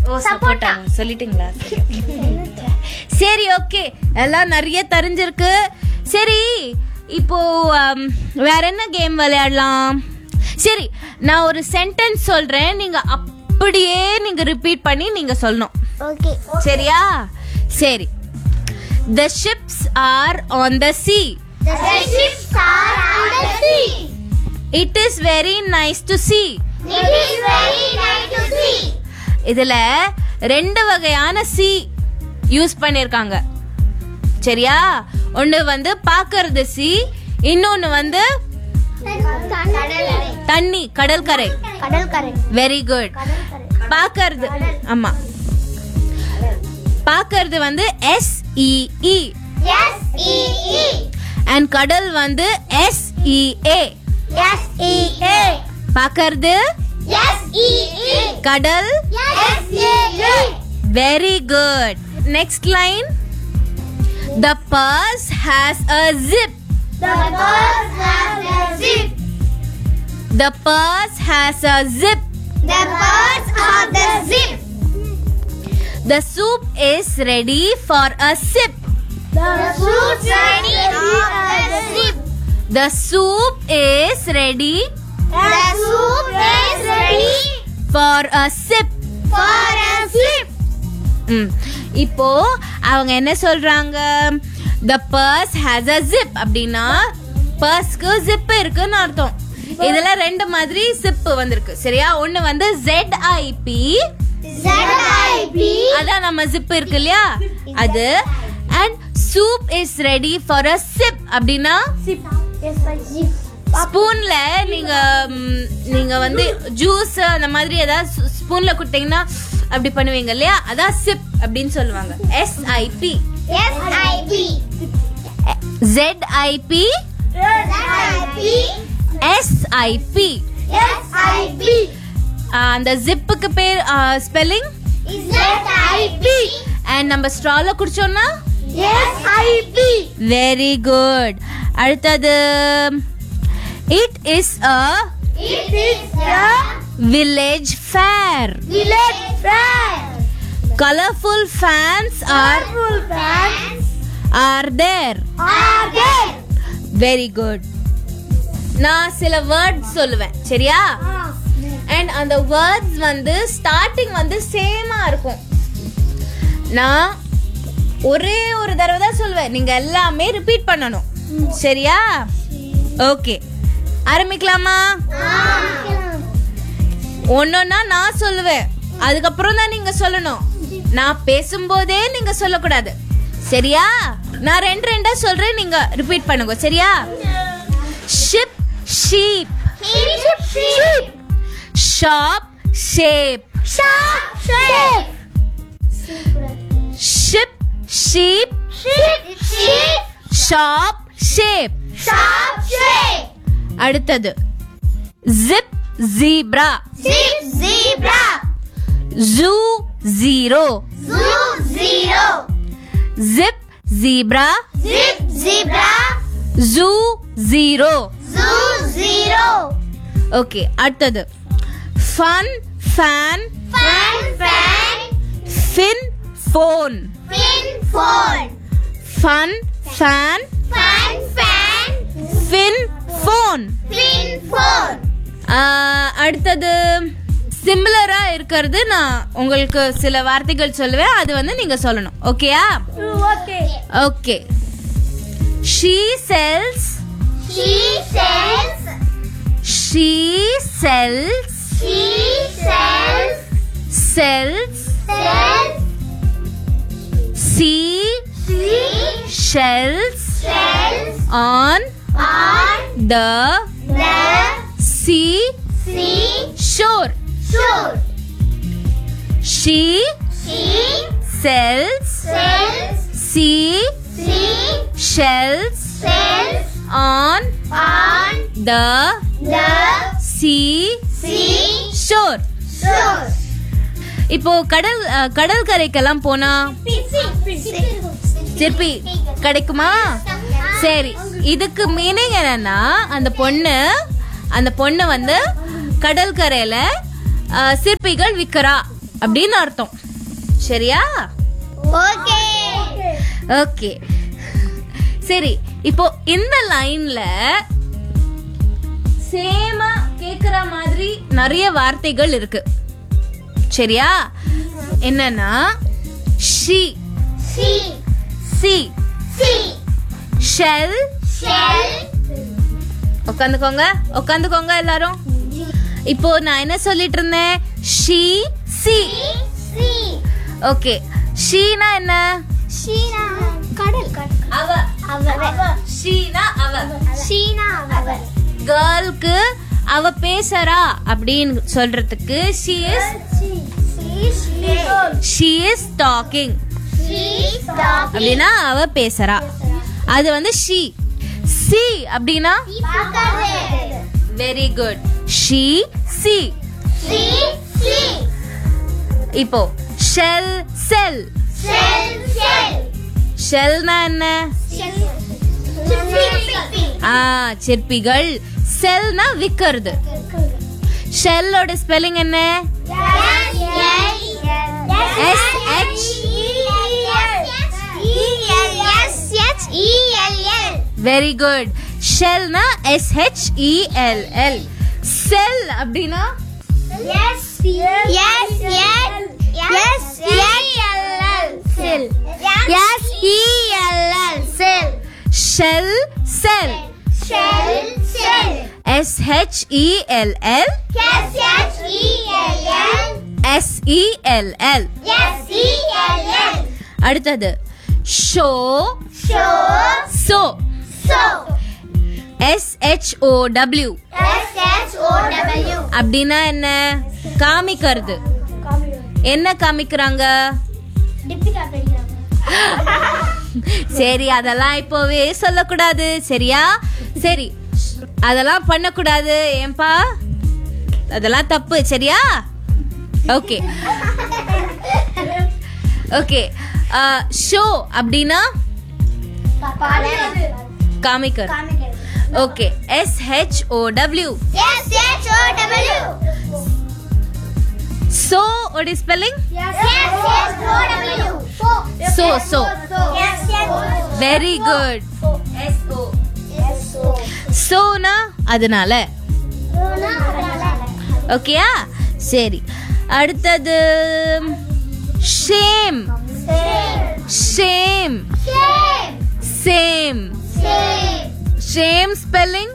ஓ சப்போட்டா சொல்லிட்டீங்களா சரி ஓகே எல்லாம் நிறைய தெரிஞ்சிருக்கு சரி இப்போ um, வேற என்ன கேம் விளையாடலாம் சரி நான் ஒரு சென்டென்ஸ் சொல்றேன் நீங்க அப்படியே நீங்க ரிப்பீட் பண்ணி நீங்க சொல்லணும் ஓகே சரியா சரி the ships are on the sea The ships are on the sea. It is very nice to see It is very nice to see. இதுல ரெண்டு வகையான சி யூஸ் பண்ணிருக்காங்க சரியா ஒண்ணு வந்து பாக்குறது சி இன்னொன்னு வந்து கடல் தண்ணி கடற்கரை கடல் கரை வெரி குட் பாக்குறது ஆமா பாக்குறது வந்து S E S E E and கடல் வந்து S E A S E A பாக்குறது S E E கடல் S E E very good next line the purse has a zip The birds have a zip. The purse has a zip The birds have the zip. The soup is ready for a sip The fruits ready of the zip. The soup is ready The soup is ready for a sip for a sip. ம். இப்போ அவங்க என்ன சொல்றாங்க the purse has a zip அப்படின்னா பர்ஸ்க்கு zip இருக்குன்னு அர்த்தம் இதுல ரெண்டு மாதிரி ஜிப் வந்திருக்கு சரியா ஒண்ணு வந்து ஜெட் ஐபி Z-I-P. அதான் நம்ம ஜிப் இருக்கு இல்லையா அது and soup is ready for a sip அப்படின்னா Sip. Yes, I zip. ஸ்பூன்ல நீங்க ம், நீங்க வந்து ஜூஸ் அந்த மாதிரி ஏதாவது ஸ்பூன்ல கொடுத்தீங்கன்னா அப்படி பண்ணுவீங்க இல்லையா அதான் சிப் அப்படின்னு சொல்லுவாங்க SIP S-I-P. ஜெட்ஐபி Z-I-P. SIP S-I-P. அந்த ஜிப்புக்கு பேர் ஸ்பெல்லிங் Z-I-P. அண்ட் நம்ம ஸ்ட்ரால குடிச்சோம்னா S-I-P. வெரி குட் அடுத்தது it is a It is a village fair village fair. Colourful fans are Colorful fans are there are there. Very good நான் சில words சொல்லுவேன் சரியா அண்ட் அந்த வேர்ட்ஸ் வந்து ஸ்டார்டிங் வந்து சேமா இருக்கும் நான் ஒரே ஒரு தடவை தான் சொல்லுவேன் நீங்க எல்லாமே ரிப்பீட் பண்ணணும் சரியா ஓகே ஆரம்பிக்கலாமா ஒன்னொன்னா நான் சொல்லுவேன் அதுக்கப்புறம் தான் நீங்க சொல்லணும் நான் பேசும்போதே நீங்க சொல்லக்கூடாது சரியா நான் ரெண்டு ரெண்டா சொல்றேன் நீங்க ரிப்பீட் பண்ணுங்க சரியா ship sheep Sheep, sheep. Sharp shape Sharp shape. Ship sheep Sheep, sheep. Sharp shape Sharp shape. அடுத்தது zip zebra Zip, zebra. Zoo zero Zoo, zero. Zip zebra Zip, zebra. Zoo zero Zoo, zero. Okay அடுத்தது fun fan Fan, fan. Fin phone Fin, phone. Fun fan Fan, fan. Fin phone Fin, phone. அடுத்தது சிமிலரா இருக்கிறது நான் உங்களுக்கு சில வார்த்தைகள் சொல்லுவேன் அது வந்து நீங்க சொல்லணும் ஓகேயா Okay. Okay she sells She sells. She sells She sells. Sells Sells. Sea She shells sells. On On the the sea sea shore shore. She She sells sells. Sea She shells sells. On On the the sea sea shore shore. இப்போ கடல் அஹ், கடற்கரைக்கெல்லாம் போனா திருப்பி கிடைக்குமா சரி இதுக்கு meaning என்னன்னா அந்த பொண்ணு அந்த பொண்ணு வந்து கடற்கரையில அஹ், சிற்பிகள் விக்கிறா அப்படின்னு அர்த்தம் சரியா ஓகே ஓகே சரி இப்போ இந்த லைன்ல சேமா கேக்குற மாதிரி நிறைய வார்த்தைகள் இருக்கு சரியா என்னன்னா she sea sea sea shell shell உட்காந்துக்கோங்க உட்காந்துக்கோங்க எல்லாரும் இப்போ நான் என்ன சொல்லிட்டு இருந்தேன் ஷி சி சி ஓகே ஷீனா என்ன ஷீனா கடல் அவ அவ ஷீனா அவ ஷீனா அவ கேர்ளுக்கு அவ பேசுறா அப்படின்னு சொல்றதுக்கு she is she is talking அப்படின்னா அவ பேசுறா அது வந்து ஷி சி அப்படின்னா வெரி குட் ஷி சி இப்போ ஷெல் செல் ஷெல்னா என்ன ஆ சிற்பிகள் செல்னா விக்கிறது ஷெல்லோட ஸ்பெல்லிங் என்ன வெரி குட் ஷெல்னா S H E L L sell அப்படின்னா shell sell S H E L L S E L L அடுத்தது show so S H O W அப்படின்னா என்ன காமிக்கிறது என்ன காமிக்கிறாங்க சரி அதெல்லாம் இப்போவே சொல்லக்கூடாது சரியா சரி அதெல்லாம் பண்ணக்கூடாது ஏன்பா அதெல்லாம் தப்பு சரியா ஓகே ஓகே ஷோ அப்படின்னா காமிக்கர் okay S H O W so what is spelling So, so. Very good S O சோனா அதனால ஓகேயா சரி அடுத்தது shame shame same shame spelling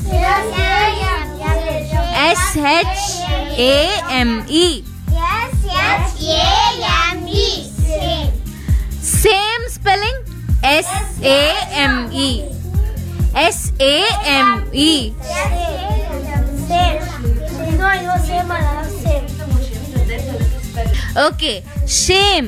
S H A M E same spelling S A M E S A M E okay shame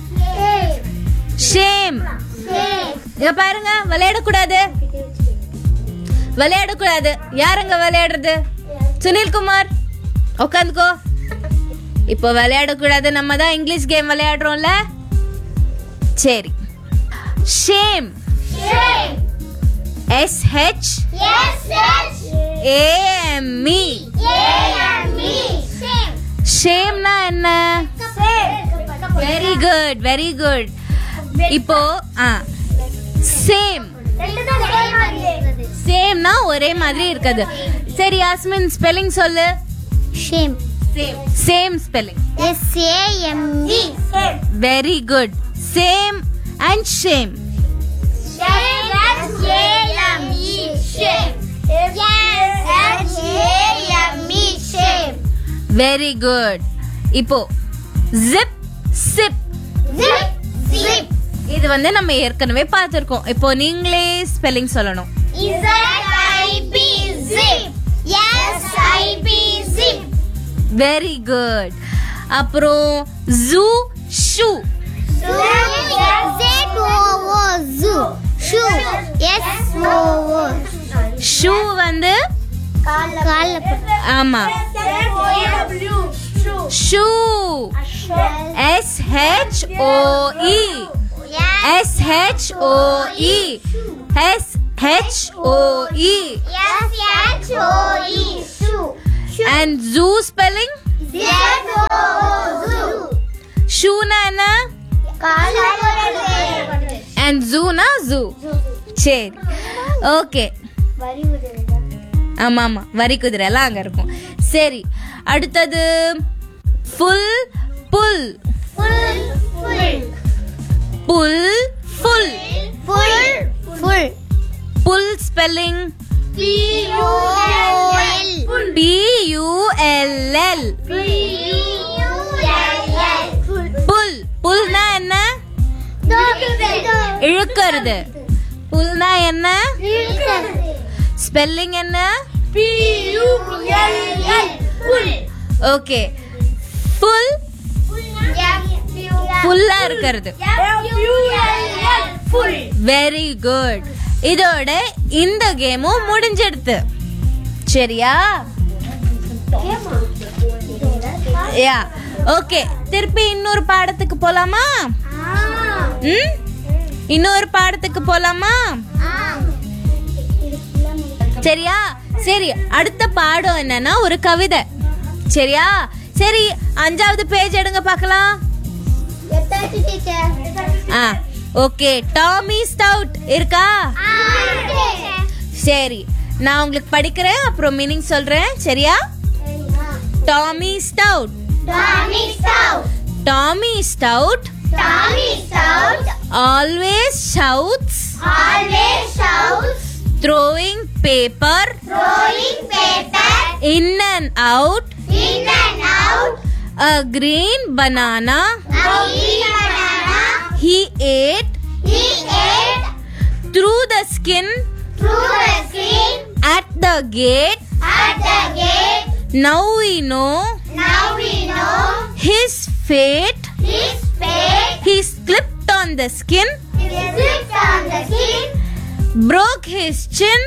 shame இங்க பாருங்க விளையாடக்கூடாது விளையாடக்கூடாது யாருங்க விளையாடுறது சுனில்குமார் உட்காந்துக்கோ இப்போ விளையாடக்கூடாது நம்ம தான் இங்கிலீஷ் கேம் விளையாடுறோம்ல சரி ஷேம் எஸ் ஹெச் ஏஎம்இ ஷேம்னா என்ன வெரி குட் வெரி குட் இப்போ ஆ சேம் சேம்னா ஒரே மாதிரி இருக்குது சரி யாஸ்மின் ஸ்பெல்லிங் சொல்லு shame same same spelling S A M E very good same and shame very good இப்போ ஜிப் சிப் இது வந்து நம்ம ஏற்கனவே பார்த்துருக்கோம் இப்போ நீங்களே ஸ்பெல்லிங் சொல்லணும் வெரி குட் அப்புறம் ஜூ ஷூ ஷூ வந்து ஆமா shoe S H O E S H O E S H O E and zoo spelling ஷூனா என்ன அண்ட் ஜூனா ஜூ சரி ஓகே ஆமா ஆமா வரி குதிரை எல்லாம் அங்க இருக்கும் சரி அடுத்தது full pull pull full pull spelling P U L L pull புல்னா என்ன இழுக்கிறது புல்னா என்ன ஸ்பெல்லிங் என்ன ஓகே ஃபுல் ஃபுல்லா இருக்கிறது வெரி குட் இதோட இந்த கேமும் முடிஞ்சிடுது சரியா யா ஓகே திருப்பி இன்னொரு பாடத்துக்கு போலாமா ம் இன்னொரு பாடத்துக்கு போலாமா சரியா சரி அடுத்த பாடம் என்னன்னா ஒரு கவிதை சரியா சரி அஞ்சாவது பேஜ் எடுங்க பார்க்கலாம் ஆ ஓகே டாமி ஸ்டவுட் இருக்கா சரி நான் உங்களுக்கு படிக்கிறேன் அப்புறம் மீனிங் சொல்றேன் சரியா Tommy stout Tommy stout always shouts throwing paper in and out a green banana he ate through the skin at the gate now we know his fate he slipped on the skin broke his chin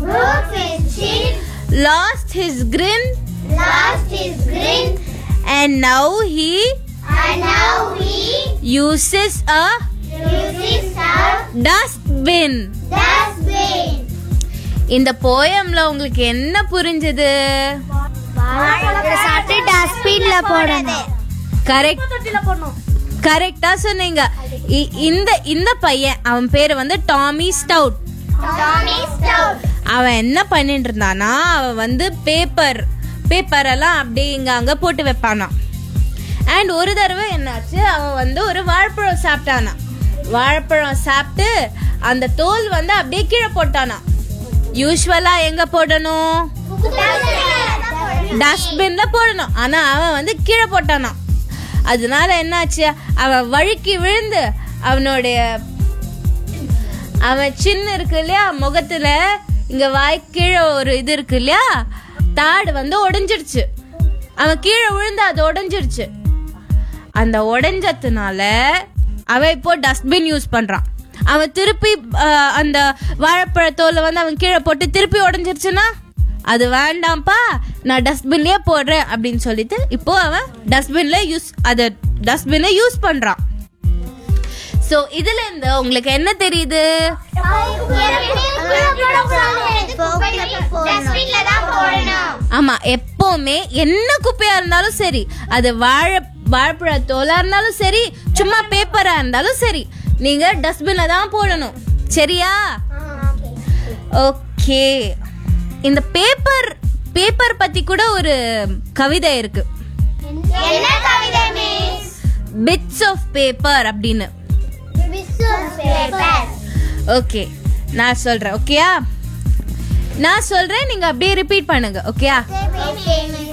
lost his grin Lost his grin, and now he and now he uses a uses a dustbin dustbin. இந்த போயம்ல உங்களுக்கு என்ன புரிஞ்சது சாப்பிட்டு டஸ்ட்பின்ல போடணும் correct கரெக்டா சொன்னீங்க இ- இந்த இந்த பையன் அவன் பேரு வந்து டாமி ஸ்டவுட் டாமி ஸ்டவுட் அவன் என்ன பண்ணிட்டு இருந்தானா அவன் வந்து பேப்பர் பேப்பர் எல்லாம் அப்படியே இங்க அங்க போட்டு வைப்பானாம் அண்ட் ஒரு தடவை என்னாச்சு அவன் வந்து ஒரு வாழைப்பழம் சாப்பிட்டானா வாழைப்பழம் சாப்பிட்டு அந்த தோல் வந்து அப்படியே கீழே போட்டானா யூஸ்வலா எங்க போடணும் டஸ்ட்பின்ல போடணும் ஆனா அவன் வந்து கீழே போட்டானாம் அதனால என்னாச்சு அவன் வழுக்கி விழுந்து அவனுடைய அவன் சின்ன இருக்கு இல்லையா முகத்துல இங்க வாய் கீழே ஒரு இது இருக்கு இல்லையா தாடு வந்து உடைஞ்சிடுச்சு அவன் கீழே விழுந்து அது உடைஞ்சிடுச்சு அந்த உடைஞ்சதுனால அவன் இப்போ டஸ்ட்பின் யூஸ் பண்றான் அவன் திருப்பி அஹ், அந்த வாழைப்பழத்தோலை வந்து அவன் கீழே போட்டு திருப்பி உடைஞ்சிருச்சுன்னா அது வேண்டாம்ப்பா நான் டஸ்ட்பின்லயே போடுறேன் அப்படின்னு சொல்லிட்டு இப்போ அவன் டஸ்ட்பின்ல யூஸ் அதை டஸ்ட்பின்ல யூஸ் பண்றான் சோ இதுல இருந்து உங்களுக்கு என்ன தெரியுது டஸ்ட்பின்ல தான் போடணும் ஆமா எப்பவுமே என்ன குப்பையா இருந்தாலும் சரி அது வாழை வாழைப்பழ தோலா இருந்தாலும் சரி சும்மா பேப்பரா இருந்தாலும் சரி நீங்க டஸ்ட்பின்ல தான் போடணும் சரியா ஓகே இந்த பேப்பர் பேப்பர் பத்தி கூட ஒரு கவிதை இருக்கு என்ன கவிதை மிஸ் பிட்ஸ் ஆஃப் பேப்பர் அப்படின்னு பேப்பர் ஓகே நான் சொல்றேன் ஓகேயா நான் சொல்றேன் நீங்க அப்படியே ரிப்பீட் பண்ணுங்க ஓகேயா ஓகே மிஸ்